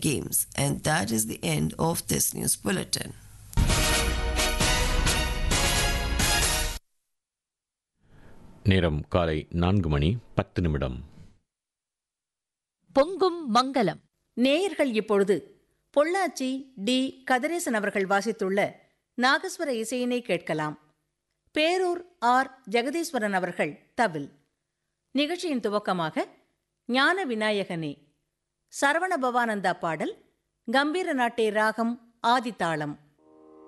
games. And that is the end of this news bulletin. நேரம் காலை நான்கு மணி பத்து நிமிடம் பொங்கும் மங்களம் நேயர்கள் இப்பொழுது பொள்ளாச்சி டி கதிரேசன் அவர்கள் வாசித்துள்ள நாகஸ்வர இசையினை கேட்கலாம் பேரூர் ஆர் ஜெகதீஸ்வரன் அவர்கள் தவில் நிகழ்ச்சியின் துவக்கமாக ஞான விநாயகனே சரவண பவானந்தா பாடல் கம்பீர நாட்டே ராகம் ஆதித்தாளம்